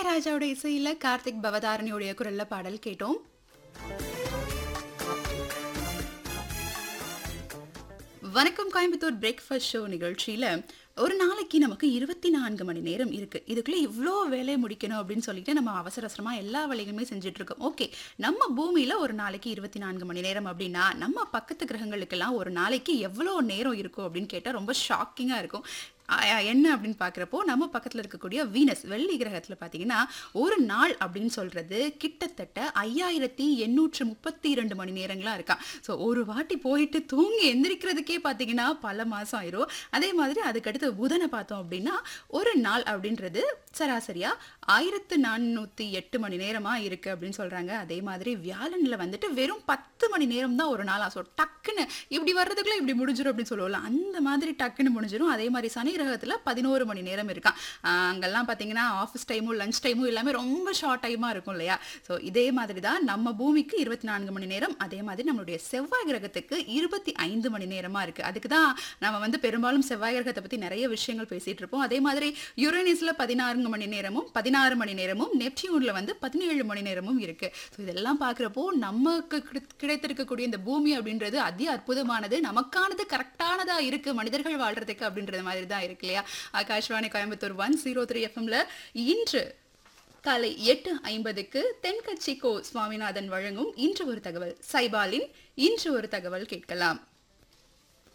இளையராஜாவோட இசையில கார்த்திக் பவதாரணியோடைய குரல்ல பாடல் கேட்டோம் வணக்கம் கோயம்புத்தூர் பிரேக்ஃபாஸ்ட் ஷோ நிகழ்ச்சியில ஒரு நாளைக்கு நமக்கு இருபத்தி நான்கு மணி நேரம் இருக்கு இதுக்குள்ள இவ்வளோ வேலையை முடிக்கணும் அப்படின்னு சொல்லிட்டு நம்ம அவசர அவசரமா எல்லா வேலைகளுமே செஞ்சுட்டு இருக்கோம் ஓகே நம்ம பூமியில ஒரு நாளைக்கு இருபத்தி நான்கு மணி நேரம் அப்படின்னா நம்ம பக்கத்து கிரகங்களுக்கெல்லாம் ஒரு நாளைக்கு எவ்வளோ நேரம் இருக்கும் அப்படின்னு கேட்டால் ரொம்ப ஷாக்கிங்கா இருக்கும் அ- என்ன அப்படின்னு பார்க்குறப்போ நம்ம பக்கத்தில் இருக்கக்கூடிய வீனஸ் வெள்ளி கிரகத்தில் பார்த்தீங்கன்னா ஒரு நாள் அப்படின்னு சொல்றது கிட்டத்தட்ட ஐயாயிரத்தி எண்ணூற்று முப்பத்தி இரண்டு மணி நேரங்களா இருக்கான் ஸோ ஒரு வாட்டி போயிட்டு தூங்கி எந்திரிக்கிறதுக்கே பார்த்தீங்கன்னா பல மாதம் ஆயிரும் அதே மாதிரி அதுக்கடுத்து புதனை பார்த்தோம் அப்படின்னா ஒரு நாள் அப்படின்றது சராசரியா ஆயிரத்து நானூற்றி எட்டு மணி நேரமா இருக்கு அப்படின்னு சொல்றாங்க அதே மாதிரி வியாழன்ல வந்துட்டு வெறும் பத்து மணி நேரம் தான் ஒரு நாளா ஸோ டக்குன்னு இப்படி வர்றதுக்குள்ள இப்படி முடிஞ்சிடும் அப்படின்னு சொல்லுவோம்ல அந்த மாதிரி டக்குன்னு முடிஞ்சிடும் அதே மாதிரி சனி கிரகத்துல பதினோரு மணி நேரம் இருக்கான் ஆஹ் அங்கெல்லாம் பார்த்தீங்கன்னா ஆஃபீஸ் டைமும் லஞ்ச் டைமும் எல்லாமே ரொம்ப ஷார்ட் டைமாக இருக்கும் இல்லையா ஸோ இதே மாதிரி தான் நம்ம பூமிக்கு இருபத்தி நான்கு மணி நேரம் அதே மாதிரி நம்மளுடைய செவ்வாய் கிரகத்துக்கு இருபத்தி ஐந்து மணி நேரமா இருக்கு அதுக்கு தான் நம்ம வந்து பெரும்பாலும் செவ்வாய் கிரகத்தை பத்தி நிறைய விஷயங்கள் பேசிட்டு இருப்போம் அதே மாதிரி யுரேனிஸ்ல பதினாறு மணி நேரமும் பதினாறு மணி நேரமும் நெப்டியூன்ல வந்து பதினேழு மணி நேரமும் இருக்கு ஸோ இதெல்லாம் பார்க்குறப்போ நமக்கு கிடை- கிடைத்திருக்கக்கூடிய இந்த பூமி அப்படின்றது அதி அற்புதமானது நமக்கானது கரெக்டானதா இருக்கு மனிதர்கள் வாழ்றதுக்கு அப்படின்றது மாதிரி தான் இருக்கு இல்லையா Akashvani Coimbatore one zero three எஃப்எம்ல இன்று காலை எட்டு ஐம்பதுக்கு தென்கட்சி கோ சுவாமிநாதன் வழங்கும் இன்று ஒரு தகவல் சைபாலின் இன்று ஒரு தகவல் கேட்கலாம்